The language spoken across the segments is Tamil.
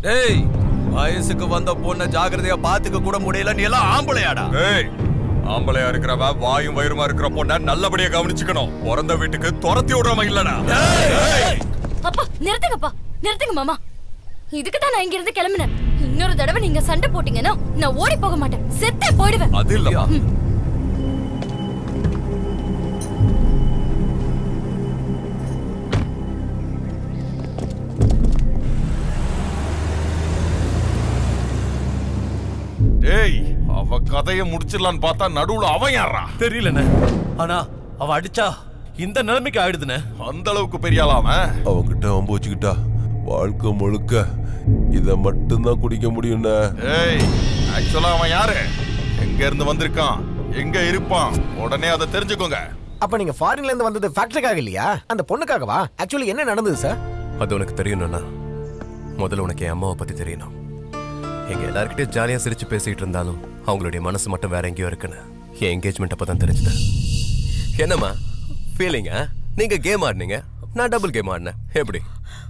டேய் வயசுக்கு வந்த பொண்ணை ஜாக்கிரதையா பாத்துக்க கூட முடியல நீ எல்லாம் ஆம்பளையாடா ஏய் ஆம்பளையா இருக்கிறவ வாயும் வயிறுமா இருக்கிற பொண்ண நல்லபடியா கவனிச்சுக்கணும் பிறந்த வீட்டுக்கு துரத்தி விடுறவ இல்லடா அப்பா நிறுத்துங்கப்பா நிறுத்துங்க மாமா இதுக்கு தான் நான் இங்க இருந்து கிளம்பினேன் இன்னொரு தடவை நீங்க சண்டை போட்டீங்கன்னா நான் ஓடி போக மாட்டேன் செத்தே போயிடுவேன் அது இல்லம்மா டேய் அவ கதைய முடிச்சிடலான்னு பார்த்தா நடுவுல அவன் யாரா தெரியலண்ணே ஆனா அவ அடிச்சா இந்த நிலைமைக்கு ஆயிடுதுண்ணே அந்த அளவுக்கு பெரிய ஆளா அவன் அவங்கிட்ட வம்பு வச்சுக்கிட்டா வாழ்க்கை முழுக்க இத மட்டும்தான் குடிக்க முடியும்ண்ணே ஏய் ஆக்சுவலா அவன் யாரு எங்க இருந்து வந்திருக்கான் எங்க இருப்பான் உடனே அதை தெரிஞ்சுக்கோங்க அப்ப நீங்க ஃபாரின்ல இருந்து வந்தது ஃபேக்டரிக்காக இல்லையா அந்த பொண்ணுக்காகவா ஆக்சுவலி என்ன நடந்தது சார் அது உனக்கு தெரியணும்னா முதல்ல உனக்கு என் அம்மாவை பத்தி தெரியணும் எங்க எல்லார்கிட்டயும் ஜாலியா சிரிச்சு பேசிட்டு இருந்தாலும் அவங்களுடைய மனசு மட்டும் வேற எங்கேயோ இருக்குன்னு என் என்கேஜ்மெண்ட் அப்பதான் தெரிஞ்சது என்னம்மா ஃபீலிங்கா நீங்க கேம் ஆடினீங்க நான் டபுள் கேம் ஆடினேன் எப்படி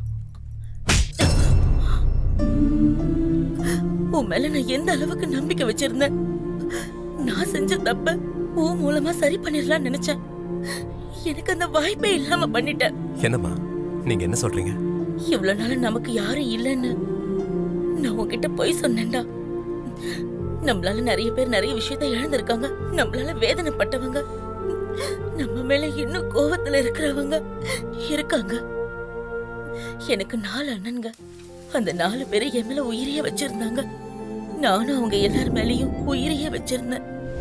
உன் மேல நான் எந்த அளவுக்கு நம்பிக்கை வச்சிருந்தேன் நான் செஞ்ச தப்ப உன் மூலமா சரி பண்ணிடலாம்னு நினைச்சேன் எனக்கு அந்த வாய்ப்பே இல்லாம பண்ணிட்டேன் என்னம்மா நீங்க என்ன சொல்றீங்க இவ்வளவு நாள் நமக்கு யாரும் இல்லைன்னு நான் உன்கிட்ட போய் சொன்னேன்டா நம்மளால நிறைய பேர் நிறைய விஷயத்த இழந்திருக்காங்க நம்மளால வேதனைப்பட்டவங்க நம்ம மேல இன்னும் கோவத்துல இருக்கிறவங்க இருக்காங்க எனக்கு நாலு அண்ணனுங்க அந்த நாலு பேரை என் மேல உயிரையே வச்சிருந்தாங்க நானும் அவங்க எல்லார் மேலயும் உயிரையே வச்சிருந்தேன்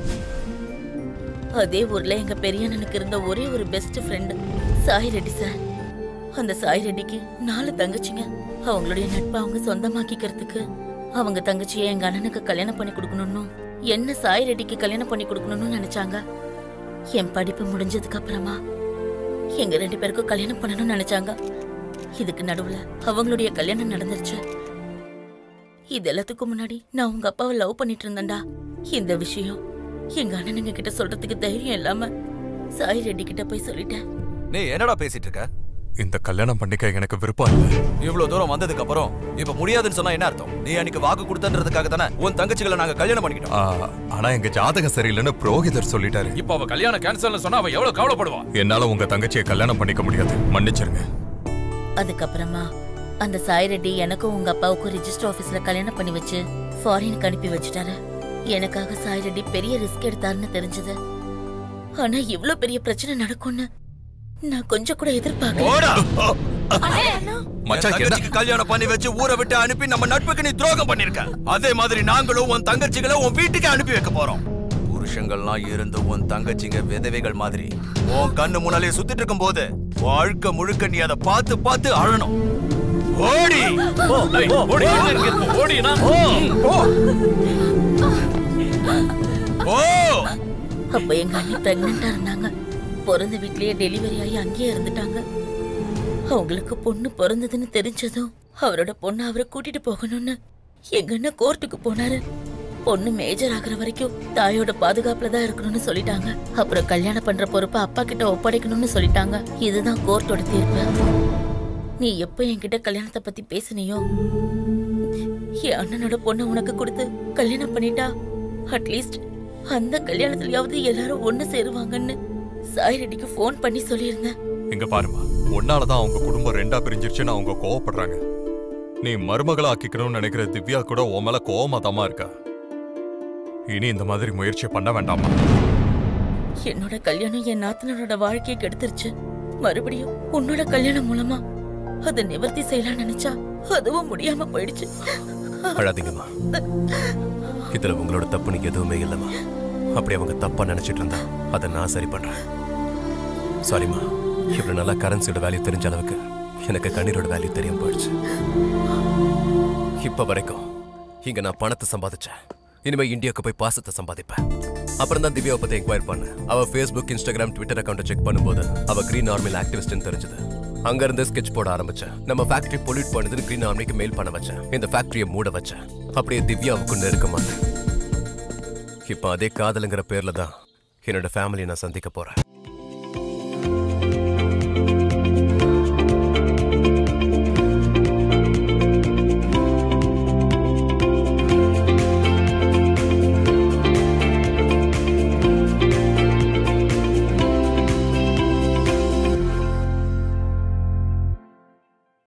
அதே ஊர்ல எங்க பெரிய அண்ணனுக்கு இருந்த ஒரே ஒரு best friend Sai Reddy sir அந்த சாய் ரெட்டிக்கு நாலு தங்கச்சிங்க அவங்களுடைய நட்பை அவங்க சொந்தமாக்கிக்கிறதுக்கு அவங்க தங்கச்சியை எங்க அண்ணனுக்கு கல்யாணம் பண்ணி கொடுக்கணும்னு என்ன சாய் ரெட்டிக்கு கல்யாணம் பண்ணி கொடுக்கணும்னு நினைச்சாங்க என் படிப்பு முடிஞ்சதுக்கு அப்புறமா எங்க ரெண்டு பேருக்கும் கல்யாணம் பண்ணணும்னு நினைச்சாங்க இதுக்கு நடுவுல அவங்களுடைய கல்யாணம் நடந்துருச்சு இது எல்லாத்துக்கும் முன்னாடி நான் உங்க அப்பாவை லவ் பண்ணிட்டு இருந்தேன்டா இந்த விஷயம் எங்க அண்ணனுங்க கிட்ட சொல்றதுக்கு தைரியம் இல்லாம சாய் ரெட்டி கிட்ட போய் சொல்லிட்டேன் நீ என்னடா பேசிட்டு இருக்க இந்த கல்யாணம் பண்ணிக்க எனக்கு விருப்பம் இல்லை இவ்வளவு தூரம் வந்ததுக்கு அப்புறம் இப்ப முடியாதுன்னு சொன்னா என்ன அர்த்தம் நீ அன்னைக்கு வாக்கு கொடுத்தன்றதுக்காக தானே உன் தங்கச்சிகளை நாங்க கல்யாணம் பண்ணிக்கிட்டோம் ஆ, ஆனா எங்க ஜாதகம் சரியில்லைன்னு புரோகிதர் சொல்லிட்டாரு இப்ப அவ கல்யாணம் கேன்சல்னு சொன்னா அவ எவ்வளவு கவலைப்படுவா என்னால உங்க தங்கச்சியை கல்யாணம் பண்ணிக்க முடியாது மன்னிச்சிருங்க அதுக்கப்புறமா அந்த சாய் ரெட்டி எனக்கும் உங்க அப்பாவுக்கும் ரிஜிஸ்டர் ஆபீஸ்ல கல்யாணம் பண்ணி வச்சு ஃபாரினுக்கு அனுப்பி வச்சுட்டாரு எனக்காக சாய் ரெட்டி பெரிய ரிஸ்க் எடுத்தாருன்னு தெரிஞ்சது ஆனா இவ்ளோ பெரிய பிரச்சனை நடக்கும்னு நான் கொஞ்சம் கூட எதிர்பார்க்கல போடா மச்சான் என் என்ன தங்கச்சிக்கு கல்யாணம் பண்ணி வச்சு ஊரை விட்டு அனுப்பி நம்ம நட்புக்கு நீ துரோகம் பண்ணிருக்க அதே மாதிரி நாங்களும் உன் தங்கச்சிகளை உன் வீட்டுக்கு அனுப்பி வைக்க போறோம் புருஷங்கள்லாம் இருந்து உன் தங்கச்சிங்க விதவைகள் மாதிரி உன் கண்ணு முன்னாலே சுத்திட்டு இருக்கும் போது வாழ்க்கை முழுக்க நீ அதை பார்த்து பார்த்து அழணும் ஓடி ஏய், ஓடி எங்க இருக்கு இப்போ? ஓடினா ஓ அப்ப எங்க அண்ணி பிரெக்னெண்டா இருந்தாங்க பிறந்த வீட்லயே டெலிவரி ஆகி அங்கேயே இருந்துட்டாங்க அவங்களுக்கு பொண்ணு பிறந்ததுன்னு தெரிஞ்சதும் அவரோட பொண்ணை அவரை கூட்டிட்டு போகணும்னு எங்க அண்ணன் கோர்ட்டுக்கு போனாரு பொண்ணு மேஜர் ஆகுற வரைக்கும் தாயோட பாதுகாப்புல தான் இருக்கணும்னு சொல்லிட்டாங்க அப்புறம் கல்யாணம் பண்ற பொறுப்பை அப்பா கிட்ட ஒப்படைக்கணும்னு சொல்லிட்டாங்க இதுதான் கோர்ட்டோட தீர்ப்பு நீ எப்ப என்கிட்ட கல்யாணத்தை பத்தி பேசுனியோ என் அண்ணனோட பொண்ணை உனக்கு கொடுத்து கல்யாணம் பண்ணிட்டா அட்லீஸ்ட் அந்த கல்யாணத்துலயாவது எல்லாரும் ஒண்ணு சேருவாங்கன்னு சாய் ரெட்டிக்கு ஃபோன் பண்ணி சொல்லியிருந்தேன் இங்க பாருமா உன்னாலதான் அவங்க குடும்பம் ரெண்டா பிரிஞ்சிருச்சுன்னு அவங்க கோவப்படுறாங்க நீ மருமகளா ஆக்கிக்கணும்னு நினைக்கிற திவ்யா கூட உன் மேல கோவமா தாமா இருக்கா இனி இந்த மாதிரி முயற்சி பண்ண வேண்டாமா என்னோட கல்யாணம் என் நாத்தனரோட வாழ்க்கையை கெடுத்துருச்சு மறுபடியும் உன்னோட கல்யாணம் மூலமா அதை நிவர்த்தி செய்யலாம் நினைச்சா அதுவும் முடியாம போயிடுச்சு அழாதீங்கம்மா இதுல உங்களோட தப்பு நீங்க எதுவுமே இல்லைம்மா அப்படி அவங்க தப்பா நினைச்சிட்டு இருந்தா அதை நான் சரி பண்றேன் சாரிம்மா இவ்வளவு நல்லா கரன்சியோட வேல்யூ தெரிஞ்ச அளவுக்கு எனக்கு கண்ணீரோட வேல்யூ தெரியாம போயிடுச்சு இப்ப வரைக்கும் இங்க நான் பணத்தை சம்பாதிச்சேன் இனிமே இந்தியாவுக்கு போய் பாசத்தை சம்பாதிப்பேன் அப்புறம் தான் திவ்யாவை பத்தி என்கொயர் பண்ணேன் அவ ஃபேஸ்புக் இன்ஸ்டாகிராம் ட்விட்டர் அக்கௌண்ட்டை செக் பண்ணும்போது அவ கிரீன் ஆர்மில் ஆக்டிவிஸ்ட்னு தெரிஞ்சது அங்க இருந்து ஸ்கெட்ச் போட ஆரம்பிச்சேன் நம்ம ஃபேக்டரி பொல்யூட் பண்ணுதுன்னு கிரீன் ஆர்மிக்கு மெயில் பண்ண வச்சேன் இந்த ஃபேக்டரியை மூட வச்சேன் அப்படியே திவ்யாவுக்கு நெருக்க மாட்டேன் இப்போ அதே காதலுங்கிற பேர்ல தான் என்னோட ஃபேமிலியை நான் சந்திக்க போறேன்